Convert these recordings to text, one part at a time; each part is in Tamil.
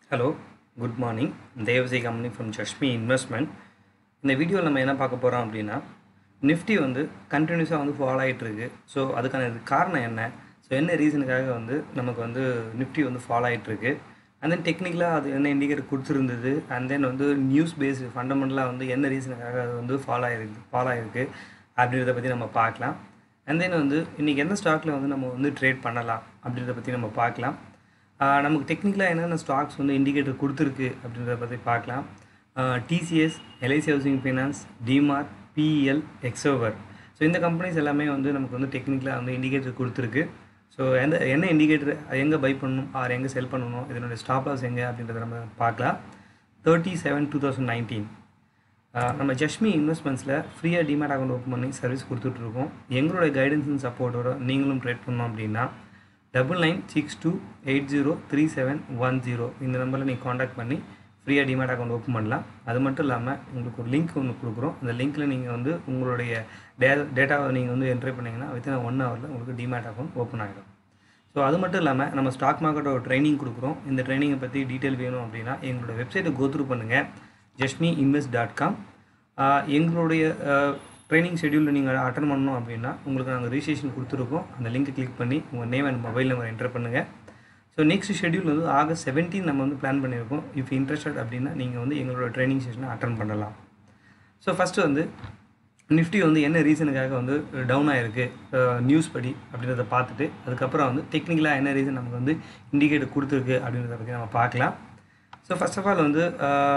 ஹலோ குட் மார்னிங் தேவசி கம்பெனி ஃப்ரம் ஜஷ்மி இன்வெஸ்ட்மெண்ட் இந்த வீடியோவில் நம்ம என்ன பார்க்க போகிறோம் அப்படின்னா நிஃப்டி வந்து கண்டினியூஸாக வந்து ஃபாலோ ஆகிட்டு இருக்கு ஸோ அதுக்கான இது காரணம் என்ன ஸோ என்ன ரீசனுக்காக வந்து நமக்கு வந்து நிஃப்டி வந்து ஃபாலோ ஆகிட்டு இருக்கு அண்ட் தென் டெக்னிக்கலாக அது என்ன இண்டிகேட்டர் கொடுத்துருந்தது அண்ட் தென் வந்து நியூஸ் பேஸ் ஃபண்டமெண்டலாக வந்து என்ன ரீசனுக்காக அது வந்து ஃபாலோ ஆகிருக்கு ஃபாலோ ஆகிருக்கு அப்படின்றத பற்றி நம்ம பார்க்கலாம் அண்ட் தென் வந்து இன்றைக்கி எந்த ஸ்டாக்கில் வந்து நம்ம வந்து ட்ரேட் பண்ணலாம் அப்படின்றத பற்றி நம்ம பார்க்கலாம் ஆஹ் நமக்கு டெக்னிக்கலாக என்னென்ன ஸ்டாக்ஸ் வந்து இண்டிகேட்டர் கொடுத்துருக்கு அப்படின்றத பற்றி பார்க்கலாம் TCS LIC housing finance DMart BEL எக்ஸோவர் ஸோ இந்த கம்பெனிஸ் எல்லாமே வந்து நமக்கு வந்து டெக்னிக்கலாக வந்து இண்டிகேட்டர் கொடுத்துருக்கு ஸோ எந்த என்ன இண்டிகேட்டர் எங்கே பை பண்ணணும் ஆர் எங்கே செல் பண்ணணும் இதனுடைய ஸ்டாப் லாஸ் எங்கே அப்படின்றத நம்ம பார்க்கலாம் thirty seven two thousand nineteen நம்ம ஜஷ்மி இன்வெஸ்ட்மெண்ட்ஸில் ஃப்ரீயாக டிமேட் அக்கௌண்ட் ஓப்பன் பண்ணி சர்வீஸ் கொடுத்துட்ருக்கோம் எங்களோட கைடன்ஸ் அண்ட் சப்போர்ட்டோட நீங்களும் ட்ரேட் பண்ணோம் அப்படின்னா double nine six two eight zero three seven one zero இந்த நம்பரில் நீங்கள் காண்டாக்ட் பண்ணி ஃப்ரீயாக டிமேட் அக்கௌண்ட் ஓப்பன் பண்ணலாம் அது மட்டும் இல்லாமல் உங்களுக்கு ஒரு லிங்க் ஒன்று கொடுக்குறோம் அந்த லிங்க்கில் நீங்கள் வந்து உங்களுடைய டே டேட்டாவை நீங்கள் வந்து என்ட்ரி பண்ணிங்கன்னா வித்தின் ஒன் ஹவரில் உங்களுக்கு டிமேட் அக்கௌண்ட் ஓப்பன் ஆகிடும் ஸோ அது மட்டும் இல்லாமல் நம்ம ஸ்டாக் மார்க்கெட்டோட ட்ரைனிங் கொடுக்குறோம் இந்த ட்ரைனிங்கை பற்றி டீட்டெயில் வேணும் அப்படின்னா எங்களோட வெப்சைட்டை கோத்ரூ பண்ணுங்கள் ஜஸ்மி இன்வெஸ்ட் டாட் காம் எங்களுடைய ட்ரைனிங் ஷெடியூலில் நீங்கள் அட்டன் பண்ணணும் அப்படின்னா உங்களுக்கு நாங்கள் ரிஜிஸ்ட்ரேஷன் கொடுத்துருக்கோம் அந்த லிங்க்கை கிளிக் பண்ணி உங்கள் name and mobile number enter பண்ணுங்கள் ஸோ நெக்ஸ்ட் ஷெடியூல் வந்து ஆகஸ்ட் செவன்டீன் நம்ம வந்து பிளான் பண்ணியிருக்கோம் இஃப் இன்ட்ரெஸ்டட் அப்படின்னா நீங்கள் வந்து எங்களோட ட்ரைனிங் செஷனை அட்டன் பண்ணலாம் ஸோ ஃபஸ்ட்டு வந்து நிஃப்டி வந்து என்ன ரீசனுக்காக வந்து டவுன் ஆகிருக்கு நியூஸ் படி அப்படின்றத பார்த்துட்டு அதுக்கப்புறம் வந்து டெக்னிக்கலாக என்ன ரீசன் நமக்கு வந்து இண்டிகேட்டர் கொடுத்துருக்கு அப்படின்றத பற்றி நம்ம பார்க்கலாம் ஸோ ஃபர்ஸ்ட் ஆஃப் ஆல் வந்து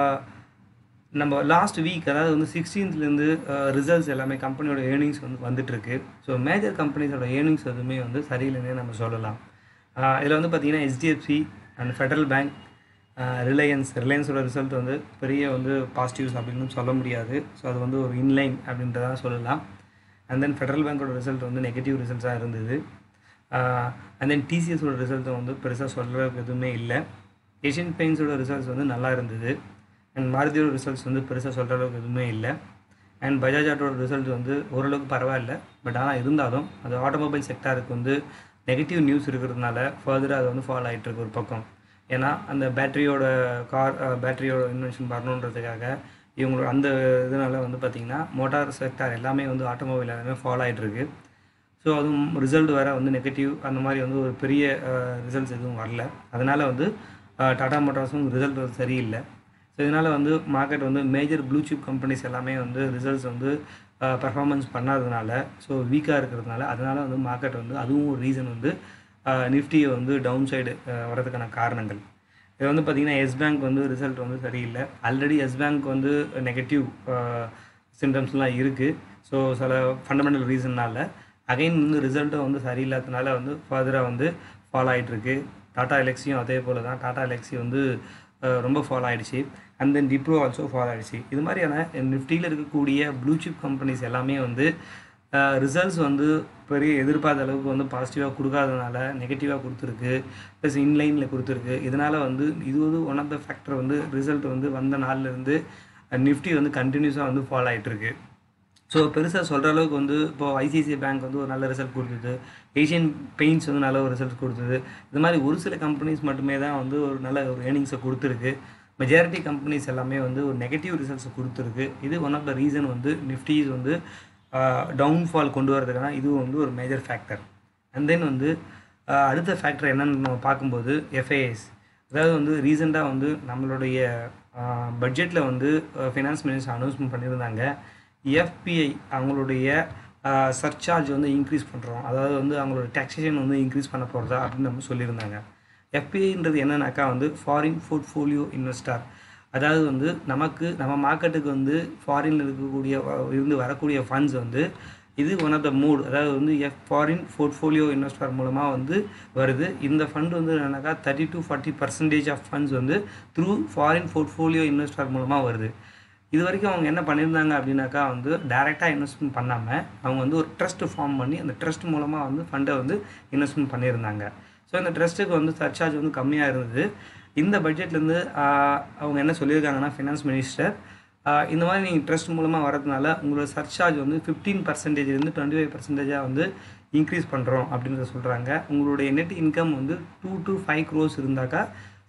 நம்ம லாஸ்ட் வீக் அதாவது வந்து சிக்ஸ்டீன்த்லேருந்து ரிசல்ட்ஸ் எல்லாமே கம்பெனியோட ஏர்னிங்ஸ் வந்து வந்துட்டுருக்கு ஸோ மேஜர் கம்பெனிஸோட ஏர்னிங்ஸ் எதுவுமே வந்து சரியில்லைன்னே நம்ம சொல்லலாம் இதில் வந்து பார்த்திங்கன்னா HDFC and Federal Bank Reliance ரிலையன்ஸோட ரிசல்ட் வந்து பெரிய வந்து பாசிட்டிவ்ஸ் அப்படின்னு சொல்ல முடியாது ஸோ அது வந்து ஒரு இன்லைன் அப்படின்றதான் சொல்லலாம் அண்ட் தென் ஃபெடரல் பேங்க்கோட ரிசல்ட் வந்து நெகட்டிவ் ரிசல்ட்ஸாக இருந்தது அண்ட் தென் டிசிஎஸோட ரிசல்ட்டை வந்து பெருசாக சொல்கிறதுக்கு எதுவுமே இல்லை ஏஷியன் பெயின்ஸோட ரிசல்ட்ஸ் வந்து நல்லா இருந்தது அண்ட் மாருதியோட ரிசல்ட்ஸ் வந்து பெருசாக சொல்கிற அளவுக்கு எதுவுமே இல்லை அண்ட் பஜாஜ் ஆட்டோட ரிசல்ட் வந்து ஓரளவுக்கு பரவாயில்ல பட் ஆனால் இருந்தாலும் அது ஆட்டோமொபைல் செக்டாருக்கு வந்து நெகட்டிவ் நியூஸ் இருக்கிறதுனால ஃபர்தராக அது வந்து ஃபாலோ ஆகிட்டுருக்கு ஒரு பக்கம் ஏன்னா அந்த பேட்டரியோட கார் பேட்டரியோட இன்வென்ஷன் வரணுன்றதுக்காக இவங்களோட அந்த இதனால வந்து பார்த்திங்கன்னா மோட்டார் செக்டார் எல்லாமே வந்து ஆட்டோமொபைல் எல்லாமே ஃபாலோ ஆகிட்டுருக்கு ஸோ அதுவும் ரிசல்ட் வேறு வந்து நெகட்டிவ் அந்த மாதிரி வந்து ஒரு பெரிய ரிசல்ட்ஸ் எதுவும் வரல அதனால் வந்து டாடா மோட்டார்ஸும் ரிசல்ட் வந்து சரியில்லை ஸோ இதனால் வந்து மார்க்கெட் வந்து மேஜர் ப்ளூ சிப் கம்பெனிஸ் எல்லாமே வந்து ரிசல்ட்ஸ் வந்து பர்ஃபார்மன்ஸ் பண்ணாததுனால ஸோ வீக்காக இருக்கிறதுனால அதனால் வந்து மார்க்கெட் வந்து அதுவும் ஒரு ரீசன் வந்து நிஃப்டியை வந்து டவுன் சைடு வரதுக்கான காரணங்கள் இது வந்து பார்த்திங்கன்னா எஸ் பேங்க் வந்து ரிசல்ட் வந்து சரியில்லை ஆல்ரெடி எஸ் பேங்க் வந்து நெகட்டிவ் சிம்டம்ஸ்லாம் இருக்குது ஸோ சில ஃபண்டமெண்டல் ரீசன்னால் அகைன் வந்து ரிசல்ட்டும் வந்து சரியில்லாததுனால வந்து ஃபர்தராக வந்து ஃபாலோ ஆகிட்டுருக்கு டாடா எலெக்ஸியும் அதே போல் தான் டாடா எலெக்ஸி வந்து ரொம்ப ஃபாலோ ஆகிடுச்சு அண்ட் தென் டிப்ரோ ஆல்சோ ஃபாலோ ஆகிடுச்சு இது மாதிரியான நிஃப்டியில் இருக்கக்கூடிய ப்ளூ சிப் கம்பெனிஸ் எல்லாமே வந்து ரிசல்ட்ஸ் வந்து பெரிய எதிர்பார்த்த அளவுக்கு வந்து பாசிட்டிவாக கொடுக்காதனால நெகட்டிவாக கொடுத்துருக்கு ப்ளஸ் இன்லைனில் கொடுத்துருக்கு இதனால் வந்து இது வந்து ஒன் ஆஃப் த ஃபேக்டர் வந்து ரிசல்ட் வந்து வந்த நாள்லேருந்து நிஃப்டி வந்து கண்டினியூஸாக வந்து ஃபாலோ ஆகிட்டுருக்கு ஸோ பெருசாக சொல்கிற அளவுக்கு வந்து இப்போது ஐசிஐசிஐ பேங்க் வந்து ஒரு நல்ல ரிசல்ட் கொடுத்தது ஏஷியன் பெயிண்ட்ஸ் வந்து நல்ல ஒரு ரிசல்ட் கொடுத்தது இது மாதிரி ஒரு சில கம்பெனிஸ் மட்டுமே தான் வந்து ஒரு நல்ல ஒரு ஏர்னிங்ஸை கொடுத்துருக்கு மெஜாரிட்டி கம்பெனிஸ் எல்லாமே வந்து ஒரு நெகட்டிவ் ரிசல்ட்ஸை கொடுத்துருக்கு இது ஒன் ஆஃப் த ரீசன் வந்து நிஃப்டிஸ் வந்து டவுன்ஃபால் கொண்டு வரதுக்கான இதுவும் வந்து ஒரு மேஜர் ஃபேக்டர் அண்ட் தென் வந்து அடுத்த ஃபேக்டர் என்னென்னு நம்ம பார்க்கும்போது எஃப்ஐஎஸ் அதாவது வந்து ரீசெண்டாக வந்து நம்மளுடைய பட்ஜெட்டில் வந்து ஃபினான்ஸ் மினிஸ்டர் அனௌன்ஸ்மெண்ட் பண்ணியிருந்தாங்க எஃபிஐ அவங்களுடைய சர்ச்சார்ஜ் வந்து இன்க்ரீஸ் பண்ணுறோம் அதாவது வந்து அவங்களோட டேக்ஸேஷன் வந்து இன்க்ரீஸ் பண்ண போகிறதா அப்படின்னு நம்ம சொல்லியிருந்தாங்க எஃபிஐன்றது என்னன்னாக்கா வந்து ஃபாரின் போர்ட்ஃபோலியோ இன்வெஸ்டார் அதாவது வந்து நமக்கு நம்ம மார்க்கெட்டுக்கு வந்து ஃபாரினில் இருக்கக்கூடிய இருந்து வரக்கூடிய ஃபண்ட்ஸ் வந்து இது ஒன் ஆஃப் த மூட் அதாவது வந்து எஃப் ஃபாரின் போர்ட்ஃபோலியோ இன்வெஸ்டர் மூலமாக வந்து வருது இந்த ஃபண்ட் வந்து என்னன்னாக்கா thirty to forty percentage of funds வந்து த்ரூ ஃபாரின் போர்ட்ஃபோலியோ இன்வெஸ்டர் மூலமாக வருது இது வரைக்கும் அவங்க என்ன பண்ணியிருந்தாங்க அப்படின்னாக்கா வந்து டைரெக்டாக இன்வெஸ்ட்மெண்ட் பண்ணாமல் அவங்க வந்து ஒரு ட்ரஸ்ட் ஃபார்ம் பண்ணி அந்த ட்ரஸ்ட் மூலமாக வந்து ஃபண்டை வந்து இன்வெஸ்ட்மெண்ட் பண்ணியிருந்தாங்க ஸோ இந்த ட்ரஸ்ட்டுக்கு வந்து சர்ச்சார்ஜ் வந்து கம்மியாக இருந்தது இந்த பட்ஜெட்லேருந்து அவங்க என்ன சொல்லியிருக்காங்கன்னா ஃபினான்ஸ் மினிஸ்டர் இந்த மாதிரி நீங்கள் ட்ரஸ்ட் மூலமாக வரதுனால உங்களோட சர்ச்சார்ஜ் வந்து ஃபிஃப்டீன் பர்சன்டேஜ்லேருந்து டுவெண்ட்டி ஃபைவ் பர்சன்டேஜாக வந்து இன்க்ரீஸ் பண்ணுறோம் அப்படின்றத சொல்கிறாங்க உங்களுடைய நெட் இன்கம் வந்து டூ டு ஃபைவ் க்ரோஸ் இருந்தாக்கா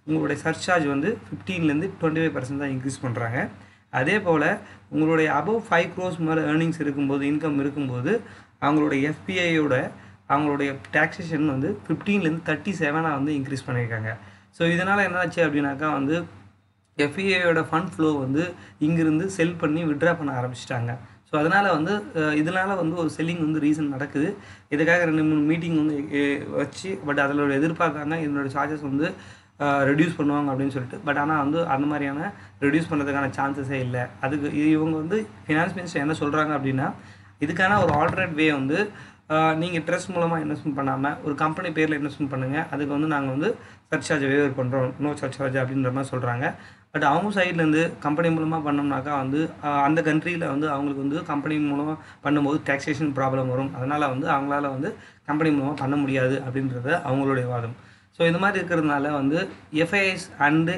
உங்களுடைய சர்சார்ஜ் வந்து ஃபிஃப்டீன்லேருந்து டுவெண்ட்டி ஃபைவ் பர்சன்ட் தான் இன்க்ரீஸ் பண்ணுறாங்க அதே போல் உங்களுடைய அபவ் ஃபைவ் க்ரோஸ் மேலே ஏர்னிங்ஸ் இருக்கும்போது இன்கம் இருக்கும்போது அவங்களுடைய எஃபிஐயோட அவங்களுடைய டேக்ஸேஷன் வந்து ஃபிஃப்டீன்லேருந்து தேர்ட்டி செவனாக வந்து இன்க்ரீஸ் பண்ணியிருக்காங்க ஸோ இதனால் என்னாச்சு அப்படின்னாக்கா வந்து எஃப்இஏயோட ஃபண்ட் ஃப்ளோ வந்து இங்கிருந்து செல் பண்ணி விட்ரா பண்ண ஆரம்பிச்சிட்டாங்க ஸோ அதனால் வந்து இதனால் வந்து ஒரு செல்லிங் வந்து ரீசன் நடக்குது இதுக்காக ரெண்டு மூணு மீட்டிங் வந்து அஹ், வச்சு பட் அதில் எதிர்பார்க்காங்க இதனோட சார்ஜஸ் வந்து ரெடியூஸ் பண்ணுவாங்க அப்படின்னு சொல்லிட்டு பட் ஆனால் வந்து அந்த மாதிரியான ரெடியூஸ் பண்ணுறதுக்கான சான்சஸே இல்லை அதுக்கு இது இவங்க வந்து ஃபினான்ஸ் மினிஸ்டர் என்ன சொல்கிறாங்க அப்படின்னா இதுக்கான ஒரு ஆல்டர்னேட் வே வந்து நீங்கள் ட்ரஸ்ட் மூலமாக இன்வெஸ்ட்மெண்ட் பண்ணாமல் ஒரு கம்பெனி பேரில் இன்வெஸ்ட்மெண்ட் பண்ணுங்கள் அதுக்கு வந்து நாங்கள் வந்து சர்ச்சார்ஜ் வேவர் பண்ணுறோம் நோ சர்ச்சார்ஜ் அப்படின்ற மாதிரி சொல்கிறாங்க பட் அவங்க சைட்லேருந்து கம்பெனி மூலமாக பண்ணோம்னாக்கா வந்து ஆஹ், அந்த கண்ட்ரியில் வந்து அவங்களுக்கு வந்து கம்பெனி மூலமாக பண்ணும்போது டேக்ஸேஷன் ப்ராப்ளம் வரும் அதனால் வந்து அவங்களால வந்து கம்பெனி மூலமாக பண்ண முடியாது அப்படின்றது அவங்களுடைய வாதம் ஸோ இந்த மாதிரி இருக்கிறதுனால வந்து FIs and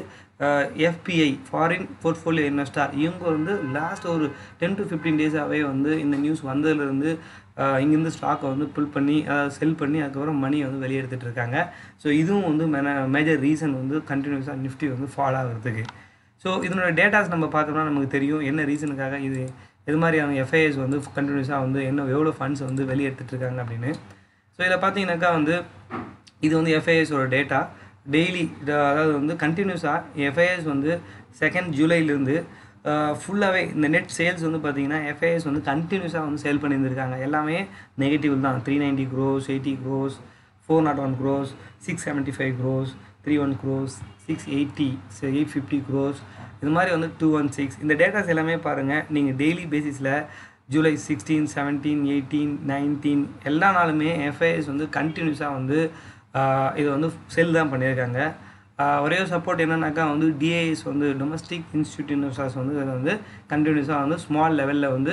FPI foreign portfolio investor இவங்க வந்து லாஸ்ட் ஒரு டென் டு ஃபிஃப்டீன் டேஸாகவே வந்து இந்த நியூஸ் வந்ததுலேருந்து ஆஹ் இங்கேருந்து ஸ்டாக்கை வந்து புல் பண்ணி செல் பண்ணி அதுக்கப்புறம் மணி வந்து வெளியெடுத்துட்டு இருக்காங்க ஸோ இதுவும் வந்து மேஜர் ரீசன் வந்து கண்டினியூஸாக நிஃப்டி வந்து ஃபால் ஆகிறதுக்கு ஸோ இதனோட டேட்டாஸ் நம்ம பார்த்தோம்னா நமக்கு தெரியும் என்ன ரீசனுக்காக இது இது மாதிரியான எஃப்ஐஎஸ் வந்து கண்டினியூஸாக வந்து என்ன எவ்வளோ ஃபண்ட்ஸ் வந்து வெளியெடுத்துட்டு இருக்காங்க அப்படின்னு ஸோ இதில் பார்த்தீங்கன்னாக்கா வந்து இது வந்து எஃப்ஐஎஸோட டேட்டா டெய்லி அதாவது வந்து கண்டினியூஸாக எஃப்ஐஎஸ் வந்து செகண்ட் ஜூலைலேருந்து ஃபுல்லாகவே இந்த நெட் சேல்ஸ் வந்து பார்த்தீங்கன்னா எஃப்ஐஎஸ் வந்து கண்டினியூஸாக வந்து சேல் பண்ணியிருந்திருக்காங்க எல்லாமே நெகட்டிவ் தான் three ninety crores eighty crores four naught one crores six seventy five crores three one crores six eighty eight fifty crores இது மாதிரி வந்து டூ ஒன் சிக்ஸ் இந்த டேட்டாஸ் எல்லாமே பாருங்கள் நீங்கள் டெய்லி பேசிஸில் July sixteen seventeen eighteen nineteen எல்லா நாளுமே எஃப்ஐஎஸ் வந்து கண்டினியூஸாக வந்து ஆஹ், இது வந்து செல் தான் பண்ணியிருக்காங்க ஆஹ், ஒரே ஒரு சப்போர்ட் என்னன்னாக்கா வந்து டிஏஎஸ் வந்து டொமஸ்டிக் இன்ஸ்டியூட் இன்வெஸ்டர்ஸ் வந்து இதை வந்து கண்டினியூஸாக வந்து ஸ்மால் லெவலில் வந்து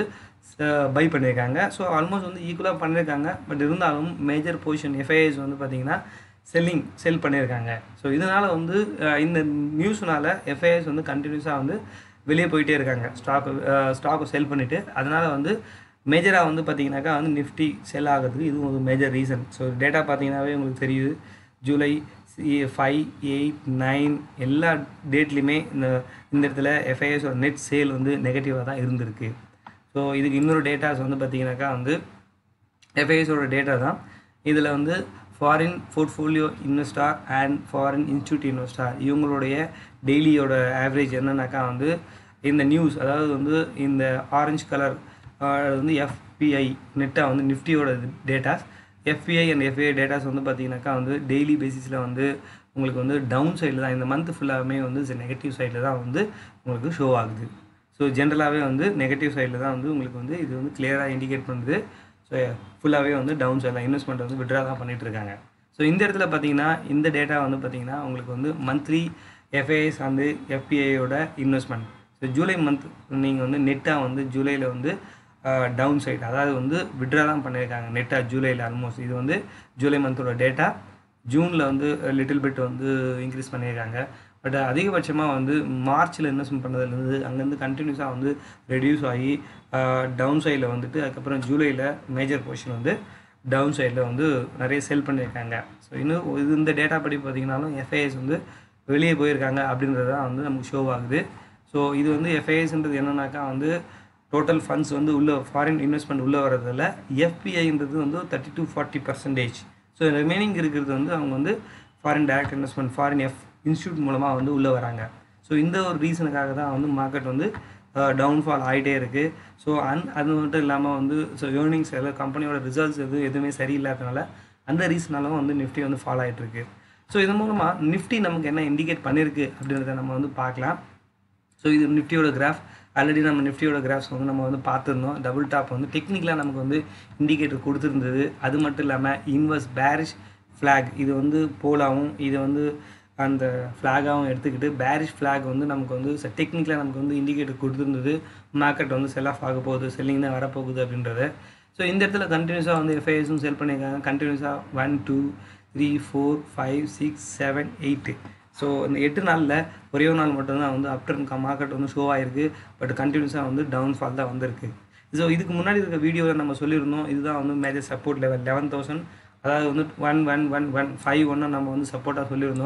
பை பண்ணியிருக்காங்க ஸோ ஆல்மோஸ்ட் வந்து ஈக்குவலாக பண்ணியிருக்காங்க பட் இருந்தாலும் மேஜர் பொசிஷன் எஃப்ஐஎஸ் வந்து பார்த்திங்கன்னா செல்லிங் செல் பண்ணியிருக்காங்க ஸோ இதனால் வந்து அஹ், இந்த நியூஸ்னால எஃப்ஐஎஸ் வந்து கண்டினியூஸாக வந்து வெளியே போயிட்டே இருக்காங்க ஸ்டாக் ஸ்டாக்கை செல் பண்ணிவிட்டு அதனால் வந்து மேஜராக வந்து பார்த்தீங்கன்னாக்கா வந்து நிஃப்டி செல் ஆகிறதுக்கு இதுவும் ஒரு மேஜர் ரீசன் ஸோ டேட்டா பார்த்தீங்கன்னாவே உங்களுக்கு தெரியுது ஜூலை ஃபைவ் எயிட் நைன் எல்லா டேட்லேயுமே இந்த இந்த இடத்துல எஃப்ஐஎஸோட நெட் சேல் வந்து நெகட்டிவாக தான் இருந்திருக்கு ஸோ இதுக்கு இன்னொரு டேட்டாஸ் வந்து பார்த்தீங்கன்னாக்கா வந்து எஃப்ஐஎஸோட டேட்டா தான் இதில் வந்து foreign portfolio investor and foreign institute investor இவங்களுடைய டெய்லியோட ஆவரேஜ் என்னன்னாக்கா வந்து இந்த நியூஸ் அதாவது வந்து இந்த ஆரஞ்சு கலர் வந்து எஃபிஐ நெட்டாக வந்து நிஃப்டியோட datas FPI and FI datas வந்து பார்த்தீங்கன்னாக்கா வந்து டெய்லி பேசிஸில் வந்து உங்களுக்கு வந்து டவுன் சைடில் தான் இந்த மந்த் ஃபுல்லாகவே வந்து நெகட்டிவ் சைடில் தான் வந்து உங்களுக்கு ஷோ ஆகுது ஸோ ஜென்ரலாகவே வந்து நெகட்டிவ் சைடில் தான் வந்து உங்களுக்கு வந்து இது வந்து கிளியராக இண்டிகேட் பண்ணுது ஸோ ஃபுல்லாகவே வந்து டவுன் சைடில் இன்வெஸ்ட்மெண்ட் வந்து விட்ரா தான் பண்ணிட்டு இருக்காங்க ஸோ இந்த இடத்துல பார்த்தீங்கன்னா இந்த டேட்டா வந்து பார்த்தீங்கன்னா உங்களுக்கு வந்து மந்த்லி எஃப்ஐஎஸ் வந்து எஃபிஐயோட இன்வெஸ்ட்மெண்ட் ஸோ ஜூலை மந்த் நீங்கள் வந்து நெட்டாக வந்து ஜூலையில் வந்து டவுன் சைடு அதாவது வந்து விட்ரா தான் பண்ணியிருக்காங்க நெட்டாக ஜூலையில் ஆல்மோஸ்ட் இது வந்து ஜூலை மந்தோட டேட்டா ஜூனில் வந்து லிட்டில் பிட் வந்து இன்க்ரீஸ் பண்ணியிருக்காங்க பட் அதிகபட்சமாக வந்து மார்ச்சில் இன்வெஸ்ட்மெண்ட் பண்ணதுலேருந்து அங்கேருந்து கண்டினியூஸாக வந்து ரெடியூஸ் ஆகி டவுன் சைடில் வந்துட்டு அதுக்கப்புறம் ஜூலையில் மேஜர் பொசிஷன் வந்து டவுன் சைடில் வந்து நிறைய செல் பண்ணியிருக்காங்க ஸோ இன்னும் இது இந்த டேட்டா படி பார்த்தீங்கன்னாலும் எஃப்ஐஎஸ் வந்து வெளியே போயிருக்காங்க அப்படின்றது தான் வந்து நமக்கு ஷோ ஆகுது ஸோ இது வந்து எஃப்ஐஎஸ்ன்றது என்னன்னாக்கா வந்து டோட்டல் ஃபண்ட்ஸ் வந்து உள்ள ஃபாரின் இன்வெஸ்ட்மெண்ட் உள்ளே வரதில் எஃபிஐன்றது வந்து thirty to forty percentage so remaining இருக்கிறது வந்து அவங்க வந்து foreign direct investment foreign F institute மூலமாக வந்து உள்ளே வராங்க ஸோ இந்த ஒரு ரீசனுக்காக தான் வந்து மார்க்கெட் வந்து டவுன்ஃபால் ஆகிட்டே இருக்குது ஸோ அன் அது மட்டும் இல்லாமல் வந்து ஸோ ஏர்னிங்ஸ் எல்லாம் கம்பெனியோட ரிசல்ட்ஸ் எதுவும் எதுவுமே சரியில்லாதனால அந்த ரீசனாலும் வந்து நிஃப்டி வந்து ஃபாலோ ஆகிட்டுருக்கு ஸோ இது மூலமாக நிஃப்டி நமக்கு என்ன இண்டிகேட் பண்ணியிருக்கு அப்படின்றத நம்ம வந்து பார்க்கலாம் ஸோ இது நிஃப்டியோட கிராஃப் ஆல்ரெடி நம்ம நிஃப்டியோட கிராஃப்ஸ் வந்து நம்ம வந்து பார்த்துருந்தோம் டபுள் டாப் வந்து டெக்னிக்கலாக நமக்கு வந்து இண்டிகேட்டர் கொடுத்துருந்தது அது மட்டும் இல்லாமல் இன்வெர்ஸ் பேரிஷ் ஃப்ளாக் இது வந்து போலாவும் இது வந்து அந்த ஃப்ளாகாகவும் எடுத்துக்கிட்டு பேரிஷ் ஃப்ளாக் வந்து நமக்கு வந்து டெக்னிக்கலாக நமக்கு வந்து இண்டிகேட்டர் கொடுத்துருந்தது மார்க்கெட் வந்து செல் ஆஃப் ஆக போகுது செல்லிங் தான் வரப்போகுது அப்படின்றத ஸோ இந்த இடத்துல கண்டினியூஸாக வந்து எஃப்ஐஎஸும் செல் பண்ணியிருக்காங்க கண்டினியூஸாக one two three four five six seven eight so இந்த எட்டு நாளில் ஒரே ஒரு நாள் மட்டும்தான் வந்து அப்டர் மார்க்கெட் வந்து ஷோ ஆகிருக்கு பட் கண்டினியூஸாக வந்து டவுன்ஃபால் தான் வந்திருக்கு ஸோ இதுக்கு முன்னாடி இருக்க வீடியோவில் நம்ம சொல்லியிருந்தோம் இதுதான் வந்து major support level eleven thousand அதாவது வந்து one one one one five ஒன்று நம்ம வந்து சப்போர்ட்டாக சொல்லியிருந்தோம்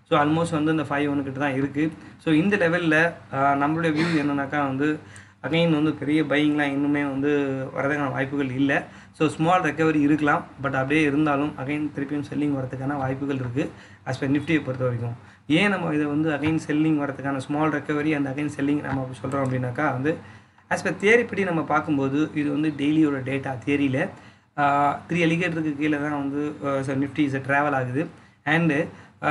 ஸோ ஆல்மோஸ்ட் வந்து இந்த ஃபைவ் ஒன் கிட்ட தான் இருக்குது ஸோ இந்த லெவலில் நம்மளுடைய வியூ என்னன்னாக்கா வந்து அகைன் வந்து பெரிய பையிங்லாம் இன்னுமே வந்து வரதுக்கான வாய்ப்புகள் இல்லை ஸோ ஸ்மால் ரெக்கவரி இருக்கலாம் பட் அப்படியே இருந்தாலும் அகைன் திருப்பியும் செல்லிங் வரதுக்கான வாய்ப்புகள் இருக்குது ஆஸ் பர் நிஃப்டியை பொறுத்த வரைக்கும் ஏன் நம்ம இதை வந்து அகைன் செல்லிங் வரதுக்கான small recovery and again selling நம்ம சொல்கிறோம் அப்படின்னாக்கா வந்து ஆஸ் பர் தியரி படி நம்ம பார்க்கும்போது இது வந்து டெய்லியோட டேட்டா தியரியில் த்ரீ அலிகேட்டருக்கு கீழே தான் வந்து நிஃப்டி இஸ் ட்ராவல் ஆகுது அண்டு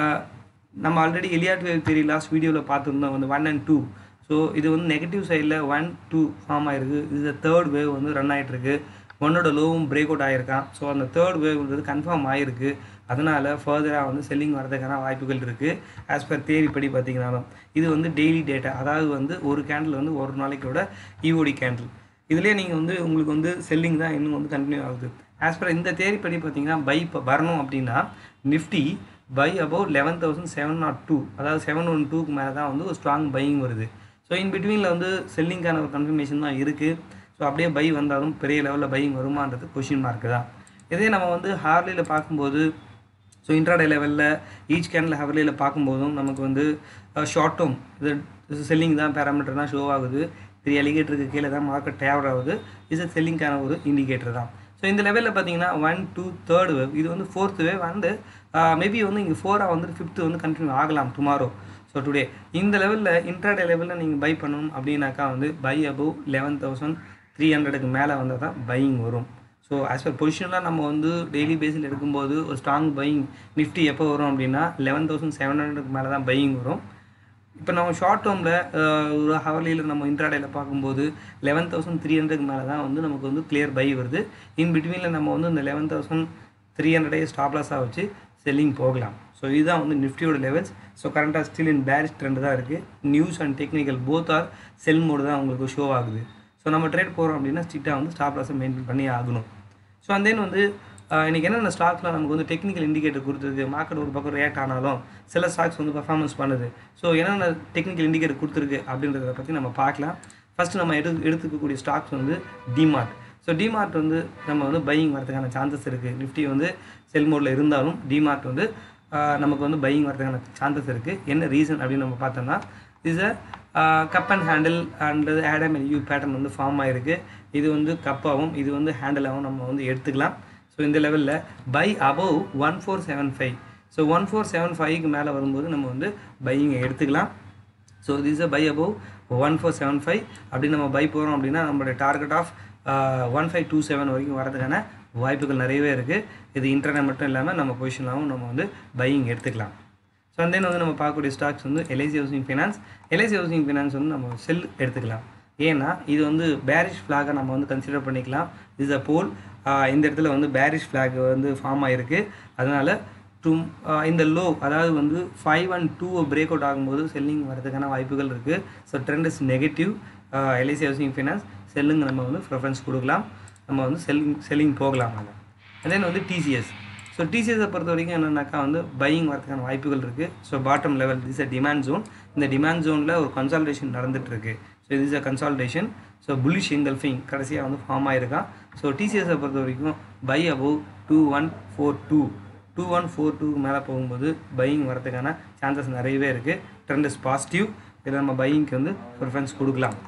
நம்ம already Elliott wave theory last வீடியோவில் பார்த்துருந்தோம் வந்து ஒன் அண்ட் டூ ஸோ இது வந்து நெகட்டிவ் சைடில் ஒன் டூ ஃபார்ம் ஆகிருக்கு இது தேர்ட் வேவ் வந்து ரன் ஆகிட்டுருக்கு ஒன்னோட லோவும் பிரேக் அவுட் ஆகிருக்கான் ஸோ அந்த தேர்ட் வேவ்ன்றது கன்ஃபார்ம் ஆகிருக்கு அதனால் ஃபர்தராக வந்து செல்லிங் வரதுக்கான வாய்ப்புகள் இருக்குது ஆஸ் பர் தேரி படி பார்த்தீங்கன்னாலும் இது வந்து டெய்லி டேட்டா அதாவது வந்து ஒரு கேண்டில் வந்து ஒரு நாளைக்கோட இஓடி கேண்டில் இதுலேயே நீங்கள் வந்து உங்களுக்கு வந்து செல்லிங் தான் இன்னும் வந்து கண்டினியூ ஆகுது ஆஸ் பர் இந்த தேரி படி பார்த்தீங்கன்னா பை இப்போ வரணும் அப்படின்னா Nifty buy about eleven thousand seven naught two அதாவது செவன் ஒன் டூக்கு மேலே தான் வந்து ஒரு ஸ்ட்ராங் பையிங் வருது ஸோ இன் பிட்வீனில் வந்து செல்லிங்கான ஒரு கன்ஃபர்மேஷன் தான் இருக்குது ஸோ அப்படியே பை வந்தாலும் பெரிய லெவலில் பையிங் வருமானது கொஷின் மார்க்கு தான் இதே நம்ம வந்து ஹார்லியில் பார்க்கும்போது ஸோ இன்ட்ராடே லெவலில் ஈச் கேண்டில் ஹவர்லியில் பார்க்கும்போதும் நமக்கு வந்து ஷார்ட் டேர்ம் இது செல்லிங் தான் பேராமீட்டர் தான் ஷோ ஆகுது த்ரீ அலிகேட்டருக்கு கீழே தான் மார்க்கெட் டேவர் ஆகுது இது செல்லிங்கான ஒரு இண்டிகேட்டர் தான் ஸோ இந்த லெவலில் பார்த்தீங்கன்னா ஒன் டூ தேர்ட் வேவ் இது வந்து ஃபோர்த் வேவ் அண்டு மேபி வந்து இங்கே ஃபோராக வந்து ஃபிஃப்த்து வந்து கண்டினியூ ஆகலாம் டுமாரோ ஸோ டுடே இந்த லெவலில் இன்ட்ராடே லெவலில் நீங்கள் பை பண்ணணும் அப்படின்னாக்கா வந்து buy above eleven thousand three ஹண்ட்ரடுக்கு மேலே வந்தால் தான் பையிங் வரும் ஸோ ஆஸ் பர் பொசிஷனில் நம்ம வந்து டெய்லி பேஸில் எடுக்கும்போது ஒரு ஸ்ட்ராங் பையிங் நிஃப்டி எப்போ வரும் அப்படின்னா லெவன் தௌசண்ட் செவன் ஹண்ட்ரடுக்கு மேலே தான் பையிங் வரும் இப்போ நம்ம ஷார்ட் டேர்மில் ஒரு ஹவர்லியில் நம்ம இன்ட்ராடேல பார்க்கும்போது லெவன் தௌசண்ட் த்ரீ ஹண்ட்ரடுக்கு மேலே தான் வந்து நமக்கு வந்து கிளியர் பை வருது இன் பிட்வீனில் நம்ம வந்து இந்த லெவன் தௌசண்ட் த்ரீ ஹண்ட்ரடே ஸ்டாப்லாஸாக வச்சு செல்லிங் போகலாம் ஸோ இதுதான் வந்து நிஃப்டியோட லெவல்ஸ் ஸோ கரண்ட்டாக ஸ்டில் இன் பேரிஷ் ட்ரெண்ட் தான் இருக்குது news and technical both are sell mode தான் உங்களுக்கு ஷோ ஆகுது ஸோ நம்ம ட்ரேட் போகிறோம் அப்படின்னா ஸ்ட்ரிக்டாக வந்து ஸ்டாப் லாஸை மெயின்டைன் பண்ணி ஆகணும் ஸோ அந்த தென் வந்து இன்றைக்கி என்னென்ன ஸ்டாக்ஸ்லாம் நமக்கு வந்து டெக்னிக்கல் இண்டிகேட்டர் கொடுத்துருக்கு மார்க்கெட் ஒரு பக்கம் ரியாக்ட் ஆனாலும் சில ஸ்டாக்ஸ் வந்து பர்ஃபார்மன்ஸ் பண்ணுது ஸோ என்னென்ன டெக்னிக்கல் இண்டிகேட்டர் கொடுத்துருக்கு அப்படின்றத பற்றி நம்ம பார்க்கலாம் ஃபஸ்ட்டு நம்ம எடு எடுத்துக்கக்கூடிய ஸ்டாக்ஸ் வந்து டிமார்ட் ஸோ டிமார்ட் வந்து நம்ம வந்து பையிங் வரதுக்கான சான்சஸ் இருக்குது நிஃப்டி வந்து செல் மோடில் இருந்தாலும் டிமார்ட் வந்து நமக்கு வந்து பையிங் வரதுக்கான சான்சஸ் இருக்குது என்ன ரீசன் அப்படின்னு நம்ம பார்த்தோம்னா is a cup and handle and Adam U pattern வந்து ஃபார்ம் ஆகிருக்கு இது வந்து கப்பாகவும் இது வந்து ஹேண்டிலாகவும் நம்ம வந்து எடுத்துக்கலாம் ஸோ இந்த லெவலில் buy above one four seven five so one four seven ஃபைவ்க்கு மேலே வரும்போது நம்ம வந்து பையிங்கை எடுத்துக்கலாம் so this a buy above one four seven five அப்படி நம்ம பை போகிறோம் அப்படின்னா நம்மளுடைய target of one five two seven வரைக்கும் வரதுக்கான வாய்ப்புகள் நிறையவே இருக்குது இது இன்டர்நெட் மட்டும் இல்லாமல் நம்ம பொசிஷனாகவும் நம்ம வந்து பையிங் எடுத்துக்கலாம் ஸோ அந்த வந்து நம்ம பார்க்கக்கூடிய ஸ்டாக்ஸ் வந்து LIC housing finance LIC housing finance வந்து நம்ம செல் எடுத்துக்கலாம் ஏன்னா இது வந்து பேரிஷ் ஃப்ளாகை நம்ம வந்து கன்சிடர் பண்ணிக்கலாம் இஸ் அ போல் இந்த இடத்துல வந்து பேரிஷ் ஃப்ளாக் வந்து ஃபார்ம் ஆகிருக்கு அதனால் டு இந்த லோ அதாவது வந்து five and two break out ஆகும்போது செல்லிங் வரதுக்கான வாய்ப்புகள் இருக்குது so trend is negative LIC housing finance செல்லுங்க நம்ம வந்து ப்ரிஃபரன்ஸ் கொடுக்கலாம் நம்ம வந்து செல்லிங் செல்லிங் போகலாம் அதில் தென் வந்து டிசிஎஸ் ஸோ டிசிஎஸை பொறுத்த வரைக்கும் என்னென்னாக்கா வந்து பையிங் வரதுக்கான வாய்ப்புகள் இருக்குது so bottom level is a demand zone இந்த டிமாண்ட் ஜோனில் ஒரு கன்சால்டேஷன் நடந்துகிட்ருக்கு ஸோ இது is a consolidation so bullish engulfing கடைசியாக வந்து ஃபார்ம் ஆகிருக்கான் ஸோ டிசிஎஸை பொறுத்த வரைக்கும் buy above two one four two two one four டூக்கு மேலே போகும்போது பையிங் வரதுக்கான சான்சஸ் நிறையவே இருக்குது ட்ரெண்ட் இஸ் பாசிட்டிவ் இதில் நம்ம பையிங்க்கு வந்து ப்ரிஃபரன்ஸ் கொடுக்கலாம்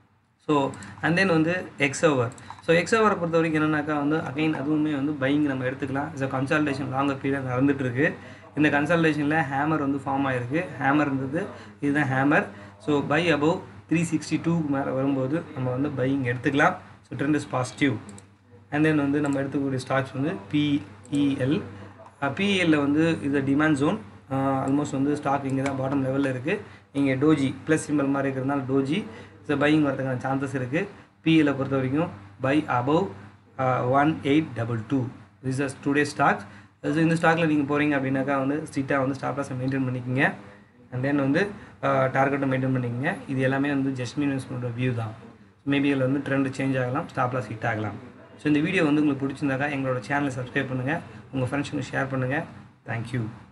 ஸோ அண்ட் தென் வந்து எக்ஸ் ஓவர் ஸோ எக்ஸ் ஓவரை பொறுத்த வரைக்கும் என்னன்னாக்கா வந்து அகைன் அதுவுமே வந்து பையிங் நம்ம எடுத்துக்கலாம் இஸ் கன்சல்டேஷன் லாங்கர் பீரியட் நடந்துகிட்ருக்கு இந்த கன்சல்டேஷனில் ஹேமர் வந்து ஃபார்ம் ஆகிருக்கு ஹேமர் இருந்தது இதுதான் hammer so buy above three sixty டூக்கு மேலே வரும்போது நம்ம வந்து பையிங் எடுத்துக்கலாம் so trend is positive and then வந்து நம்ம எடுத்துக்கக்கூடிய ஸ்டாக்ஸ் வந்து பிஇஎல் பிஇஎல்ல வந்து இது டிமாண்ட் ஜோன் ஆல்மோஸ்ட் வந்து ஸ்டாக் இங்கே தான் பாட்டம் லெவலில் இருக்குது இங்கே டோஜி ப்ளஸ் சிம்பிள் மாதிரி இருக்கிறதுனால டோஜி ஸோ பையிங் வரதுக்கான சான்சஸ் இருக்குது பிஇஎல்லை பொறுத்த வரைக்கும் buy above one eight double two this is today stocks so இந்த ஸ்டாக்கில் நீங்கள் போகிறீங்க அப்படின்னாக்கா வந்து ஸ்ட்ரிக்டாக வந்து ஸ்டாப் லாஸை மெயின்டைன் பண்ணிக்கோங்க அண்ட் தென் வந்து டார்கெட்டை மெயின்டைன் பண்ணிக்கோங்க இது எல்லாமே வந்து ஜஸ்ட் இன்வெஸ்ட்மெண்ட்டோட வியூ தான் மேபி இதில் வந்து ட்ரெண்ட் சேஞ்ச் ஆகலாம் ஸ்டாப் லாஸ் ஹிட் ஆகலாம் ஸோ இந்த வீடியோ வந்து உங்களுக்கு பிடிச்சிருந்தாக்கா எங்களோட சேனலை சப்ஸ்கிரைப் பண்ணுங்கள் உங்கள் ஃப்ரெண்ட்ஸுக்கு ஷேர் பண்ணுங்கள் தேங்க்யூ